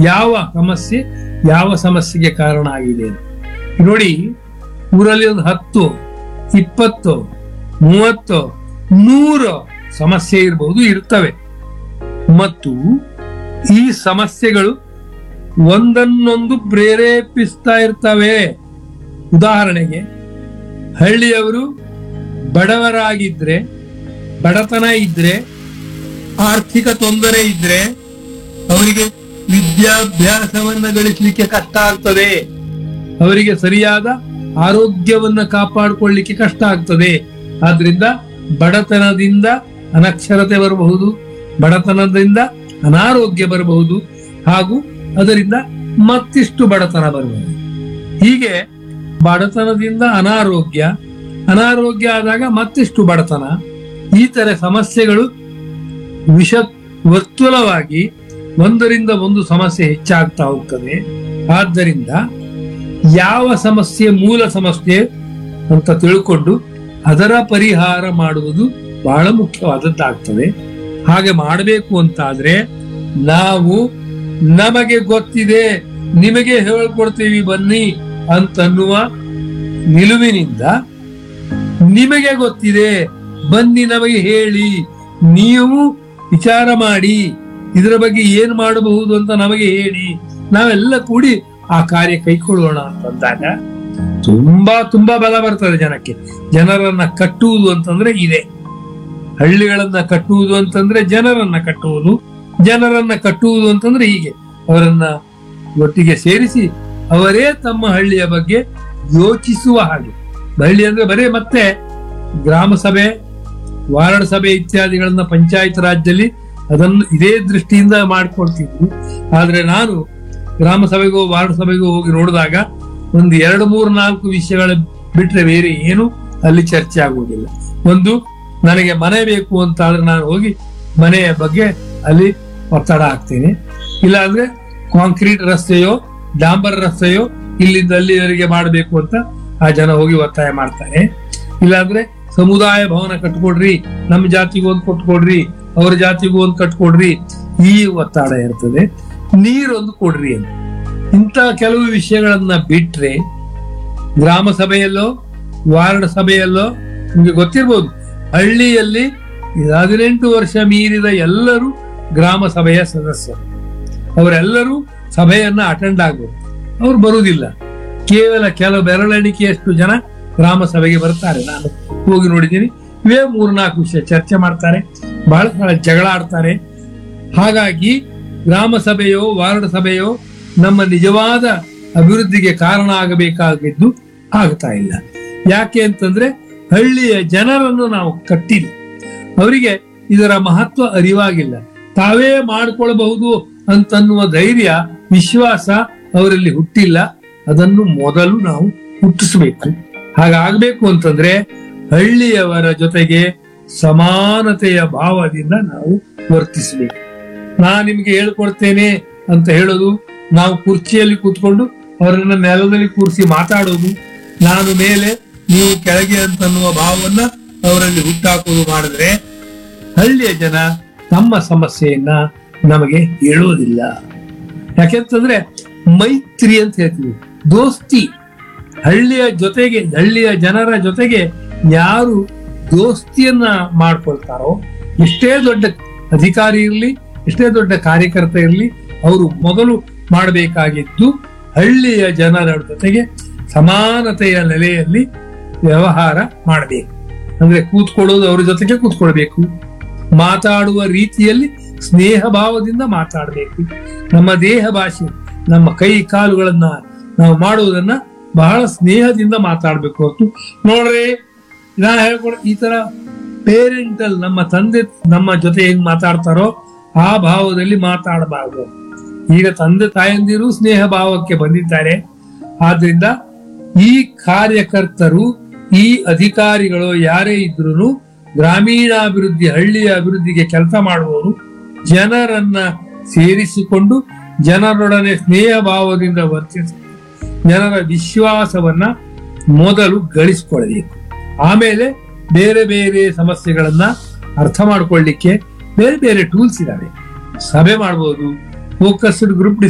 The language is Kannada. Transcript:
ಯಾವ ಸಮಸ್ಯೆ ಯಾವ ಸಮಸ್ಯೆಗೆ ಕಾರಣ ಆಗಿದೆ ಅಂತ. ನೋಡಿ ಊರಲ್ಲಿ ಒಂದು ಹತ್ತು ಇಪ್ಪತ್ತು ಮೂವತ್ತು ನೂರು ಸಮಸ್ಯೆ ಇರಬಹುದು ಇರ್ತವೆ ಮತ್ತು ಈ ಸಮಸ್ಯೆಗಳು ಒಂದನ್ನೊಂದು ಪ್ರೇರೇಪಿಸ್ತಾ ಇರ್ತವೆ ಉದಾಹರಣೆಗೆ ಹಳ್ಳಿಯವರು ಬಡವರಾಗಿದ್ರೆ ಬಡತನ ಇದ್ರೆ ಆರ್ಥಿಕ ತೊಂದರೆ ಇದ್ರೆ ಅವರಿಗೆ ವಿದ್ಯಾಭ್ಯಾಸವನ್ನ ಗಳಿಸಲಿಕ್ಕೆ ಕಷ್ಟ ಆಗ್ತದೆ ಅವರಿಗೆ ಸರಿಯಾದ ಆರೋಗ್ಯವನ್ನ ಕಾಪಾಡಿಕೊಳ್ಳಿಕ್ಕೆ ಕಷ್ಟ ಆಗ್ತದೆ ಆದ್ರಿಂದ ಬಡತನದಿಂದ ಅನಕ್ಷರತೆ ಬರಬಹುದು ಬಡತನದಿಂದ ಅನಾರೋಗ್ಯ ಬರಬಹುದು ಹಾಗೂ ಅದರಿಂದ ಮತ್ತಿಷ್ಟು ಬಡತನ ಬರಬಹುದು ಹೀಗೆ ಬಡತನದಿಂದ ಅನಾರೋಗ್ಯ ಅನಾರೋಗ್ಯ ಆದಾಗ ಮತ್ತಿಷ್ಟು ಬಡತನ ಈ ತರ ಸಮಸ್ಯೆಗಳು ವಿಷ ವರ್ತುಲವಾಗಿ ಒಂದರಿಂದ ಒಂದು ಸಮಸ್ಯೆ ಹೆಚ್ಚಾಗ್ತಾ ಹೋಗ್ತದೆ ಆದ್ದರಿಂದ ಯಾವ ಸಮಸ್ಯೆ ಮೂಲ ಸಮಸ್ಯೆ ಅಂತ ತಿಳ್ಕೊಂಡು ಅದರ ಪರಿಹಾರ ಮಾಡುವುದು ಬಹಳ ಮುಖ್ಯವಾದದ್ದಾಗ್ತದೆ ಹಾಗೆ ಮಾಡಬೇಕು ಅಂತಾದ್ರೆ ನಾವು ನಮಗೆ ಗೊತ್ತಿದೆ ನಿಮಗೆ ಹೇಳ್ಕೊಡ್ತೀವಿ ಬನ್ನಿ ಅಂತನ್ನುವ ನಿಲುವಿನಿಂದ ನಿಮಗೆ ಗೊತ್ತಿದೆ ಬನ್ನಿ ನಮಗೆ ಹೇಳಿ ನೀವು ವಿಚಾರ ಮಾಡಿ ಇದರ ಬಗ್ಗೆ ಏನ್ ಮಾಡಬಹುದು ಅಂತ ನಮಗೆ ಹೇಳಿ ನಾವೆಲ್ಲ ಕೂಡಿ ಆ ಕಾರ್ಯ ಕೈಕೊಳ್ಳೋಣ ಅಂತಂದಾಗ ತುಂಬಾ ತುಂಬಾ ಬಲ ಬರ್ತದೆ ಜನಕ್ಕೆ ಜನರನ್ನ ಕಟ್ಟುವುದು ಅಂತಂದ್ರೆ ಇದೆ ಹಳ್ಳಿಗಳನ್ನ ಕಟ್ಟುವುದು ಅಂತಂದ್ರೆ ಜನರನ್ನ ಕಟ್ಟುವುದು ಜನರನ್ನ ಕಟ್ಟುವುದು ಅಂತಂದ್ರೆ ಹೀಗೆ ಅವರನ್ನ ಒಟ್ಟಿಗೆ ಸೇರಿಸಿ ಅವರೇ ತಮ್ಮ ಹಳ್ಳಿಯ ಬಗ್ಗೆ ಯೋಚಿಸುವ ಹಾಗೆ ಹಳ್ಳಿ ಅಂದ್ರೆ ಬರೇ ಮತ್ತೆ ಗ್ರಾಮ ಸಭೆ ವಾರ್ಡ್ ಸಭೆ ಇತ್ಯಾದಿಗಳನ್ನ ಪಂಚಾಯತ್ ರಾಜ್ಯದಲ್ಲಿ ಅದನ್ನು ಇದೇ ದೃಷ್ಟಿಯಿಂದ ಮಾಡ್ಕೊಳ್ತಿದ್ರು ಆದ್ರೆ ನಾನು ಗ್ರಾಮ ಸಭೆಗೋ ವಾರ್ಡ್ ಸಭೆಗೋ ಹೋಗಿ ನೋಡಿದಾಗ ಒಂದು ಎರಡು ಮೂರು ನಾಲ್ಕು ವಿಷಯಗಳ ಬಿಟ್ರೆ ಬೇರೆ ಏನು ಅಲ್ಲಿ ಚರ್ಚೆ ಆಗುವುದಿಲ್ಲ ಒಂದು ನನಗೆ ಮನೆ ಬೇಕು ಅಂತ ಆದ್ರೆ ನಾನು ಹೋಗಿ ಮನೆಯ ಬಗ್ಗೆ ಅಲ್ಲಿ ಒತ್ತಡ ಹಾಕ್ತೇನೆ ಇಲ್ಲ ಅಂದ್ರೆ ಕಾಂಕ್ರೀಟ್ ರಸ್ತೆಯೋ ಡಾಂಬರ್ ರಸ್ತೆಯೋ ಇಲ್ಲಿಂದ ಅಲ್ಲಿವರೆಗೆ ಮಾಡಬೇಕು ಅಂತ ಆ ಜನ ಹೋಗಿ ಒತ್ತಾಯ ಮಾಡ್ತಾರೆ ಇಲ್ಲಾಂದ್ರೆ ಸಮುದಾಯ ಭವನ ಕಟ್ಕೊಡ್ರಿ ನಮ್ಮ ಜಾತಿಗೂ ಒಂದು ಕೊಟ್ಕೊಡ್ರಿ ಅವ್ರ ಜಾತಿಗೂ ಒಂದು ಕಟ್ಕೊಡ್ರಿ ಈ ಒತ್ತಡ ಇರ್ತದೆ ನೀರೊಂದು ಕೊಡ್ರಿ ಅಂತ ಇಂಥ ಕೆಲವು ವಿಷಯಗಳನ್ನ ಬಿಟ್ರೆ ಗ್ರಾಮ ಸಭೆಯಲ್ಲೋ ವಾರ್ಡ್ ಸಭೆಯಲ್ಲೋ ನಿಮಗೆ ಗೊತ್ತಿರ್ಬೋದು ಹಳ್ಳಿಯಲ್ಲಿ ಹದಿನೆಂಟು ವರ್ಷ ಮೀರಿದ ಎಲ್ಲರೂ ಗ್ರಾಮ ಸಭೆಯ ಸದಸ್ಯರು ಅವರೆಲ್ಲರೂ ಸಭೆಯನ್ನ ಅಟೆಂಡ್ ಆಗಬೇಕು ಅವ್ರು ಬರುವುದಿಲ್ಲ ಕೇವಲ ಕೆಲವು ಬೆರಳೆಣಿಕೆಯಷ್ಟು ಜನ ಗ್ರಾಮ ಸಭೆಗೆ ಬರ್ತಾರೆ ನಾನು ಹೋಗಿ ನೋಡಿದ್ದೀನಿ ಇವೇ ಮೂರ್ನಾಲ್ಕು ವಿಷಯ ಚರ್ಚೆ ಮಾಡ್ತಾರೆ ಬಹಳ ಬಹಳ ಜಗಳ ಆಡ್ತಾರೆ ಹಾಗಾಗಿ ಗ್ರಾಮ ಸಭೆಯೋ ವಾರ್ಡ್ ಸಭೆಯೋ ನಮ್ಮ ನಿಜವಾದ ಅಭಿವೃದ್ಧಿಗೆ ಕಾರಣ ಆಗಬೇಕಾಗಿದ್ದು ಆಗ್ತಾ ಇಲ್ಲ ಯಾಕೆ ಅಂತಂದ್ರೆ ಹಳ್ಳಿಯ ಜನರನ್ನು ನಾವು ಕಟ್ಟಿಲ್ಲ ಅವರಿಗೆ ಇದರ ಮಹತ್ವ ಅರಿವಾಗಿಲ್ಲ ತಾವೇ ಮಾಡ್ಕೊಳ್ಬಹುದು ಅಂತನ್ನುವ ಧೈರ್ಯ ವಿಶ್ವಾಸ ಅವರಲ್ಲಿ ಹುಟ್ಟಿಲ್ಲ ಅದನ್ನು ಮೊದಲು ನಾವು ಹುಟ್ಟಿಸಬೇಕು ಹಾಗಾಗಬೇಕು ಅಂತಂದ್ರೆ ಹಳ್ಳಿಯವರ ಜೊತೆಗೆ ಸಮಾನತೆಯ ಭಾವದಿಂದ ನಾವು ವರ್ತಿಸಬೇಕು ನಾ ನಿಮ್ಗೆ ಹೇಳ್ಕೊಡ್ತೇನೆ ಅಂತ ಹೇಳೋದು ನಾವು ಕುರ್ಚಿಯಲ್ಲಿ ಕೂತ್ಕೊಂಡು ಅವರನ್ನ ನೆಲದಲ್ಲಿ ಕೂರಿಸಿ ಮಾತಾಡೋದು ನಾನು ಮೇಲೆ ನೀವು ಕೆಳಗೆ ಅಂತನ್ನುವ ಭಾವವನ್ನ ಅವರಲ್ಲಿ ಹುಟ್ಟಾಕೋದು ಮಾಡಿದ್ರೆ ಹಳ್ಳಿಯ ಜನ ತಮ್ಮ ಸಮಸ್ಯೆಯನ್ನ ನಮಗೆ ಹೇಳೋದಿಲ್ಲ ಯಾಕೆಂತಂದ್ರೆ ಮೈತ್ರಿ ಅಂತ ಹೇಳ್ತೀವಿ ದೋಸ್ತಿ ಹಳ್ಳಿಯ ಜೊತೆಗೆ ಹಳ್ಳಿಯ ಜನರ ಜೊತೆಗೆ ಯಾರು ದೋಸ್ತಿಯನ್ನ ಮಾಡ್ಕೊಳ್ತಾರೋ ಎಷ್ಟೇ ದೊಡ್ಡ ಅಧಿಕಾರಿ ಇರಲಿ ಎಷ್ಟೇ ದೊಡ್ಡ ಕಾರ್ಯಕರ್ತ ಇರಲಿ ಅವರು ಮೊದಲು ಮಾಡಬೇಕಾಗಿದ್ದು ಹಳ್ಳಿಯ ಜನರ ಜೊತೆಗೆ ಸಮಾನತೆಯ ನೆಲೆಯಲ್ಲಿ ವ್ಯವಹಾರ ಮಾಡಬೇಕು ಅಂದ್ರೆ ಕೂತ್ಕೊಳ್ಳೋದು ಅವ್ರ ಜೊತೆಗೆ ಕೂತ್ಕೊಳ್ಬೇಕು ಮಾತಾಡುವ ರೀತಿಯಲ್ಲಿ ಸ್ನೇಹ ಭಾವದಿಂದ ಮಾತಾಡಬೇಕು ನಮ್ಮ ದೇಹ ಭಾಷೆ ನಮ್ಮ ಕೈ ಕಾಲುಗಳನ್ನ ನಾವು ಮಾಡುವುದನ್ನ ಬಹಳ ಸ್ನೇಹದಿಂದ ಮಾತಾಡ್ಬೇಕು ಹೊರತು ನೋಡ್ರಿ ನಾ ಹೇಳ್ಕೊಡ ಈ ತರ ಪೇರೆಂಟಲ್ ನಮ್ಮ ತಂದೆ ನಮ್ಮ ಜೊತೆ ಹೆಂಗ್ ಮಾತಾಡ್ತಾರೋ ಆ ಭಾವದಲ್ಲಿ ಮಾತಾಡಬಾರದು ಈಗ ತಂದೆ ತಾಯಂದಿರು ಸ್ನೇಹ ಭಾವಕ್ಕೆ ಬಂದಿದ್ದಾರೆ ಆದ್ರಿಂದ ಈ ಕಾರ್ಯಕರ್ತರು ಈ ಅಧಿಕಾರಿಗಳು ಯಾರೇ ಇದ್ರು ಗ್ರಾಮೀಣಾಭಿವೃದ್ಧಿ ಹಳ್ಳಿಯ ಅಭಿವೃದ್ಧಿಗೆ ಕೆಲಸ ಮಾಡುವವರು ಜನರನ್ನ ಸೇರಿಸಿಕೊಂಡು ಜನರೊಡನೆ ಸ್ನೇಹ ಭಾವದಿಂದ ವರ್ತಿಸಿ ಜನರ ವಿಶ್ವಾಸವನ್ನ ಮೊದಲು ಗಳಿಸಿಕೊಳ್ಳಬೇಕು ಆಮೇಲೆ ಬೇರೆ ಬೇರೆ ಸಮಸ್ಯೆಗಳನ್ನ ಅರ್ಥ ಮಾಡ್ಕೊಳ್ಳಿಕ್ಕೆ ಬೇರೆ ಬೇರೆ ಟೂಲ್ಸ್ ಇದಾವೆ ಸಭೆ ಮಾಡಬಹುದು ಫೋಕಸ್ಡ್ ಗ್ರೂಪ್